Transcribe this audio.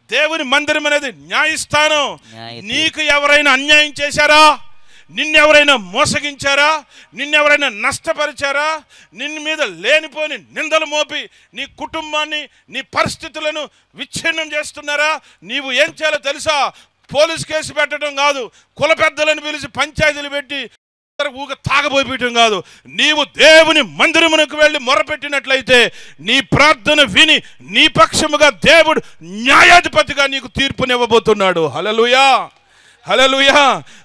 దేవుని మందిరం అనేది న్యాయస్థానం న్యాయతీర్పు. నీకు ఎవరైనా అన్యాయం చేశారా నిన్నెవరైనా మోసగించారా నిన్నెవరైనా నష్టపరిచారా నిన్ను మీద లేనిపోని నిందలు మోపి నీ కుటుంబాన్ని నీ పరిస్థితులను విచ్ఛిన్నం చేస్తున్నారా నీవు ఏం చేయాలో తెలుసా పోలీస్ కేసు పెట్టడం కాదు కుల పెద్దలను పిలిచి పంచాయతీలు పెట్టి ఊగ తాగబోయటం కాదు నీవు దేవుని మందిరమునకు వెళ్ళి మొరపెట్టినట్లయితే నీ ప్రార్థన విని నీ పక్షముగా దేవుడు న్యాయాధిపతిగా నీకు తీర్పునివ్వబోతున్నాడు హలలుయా హలలుయా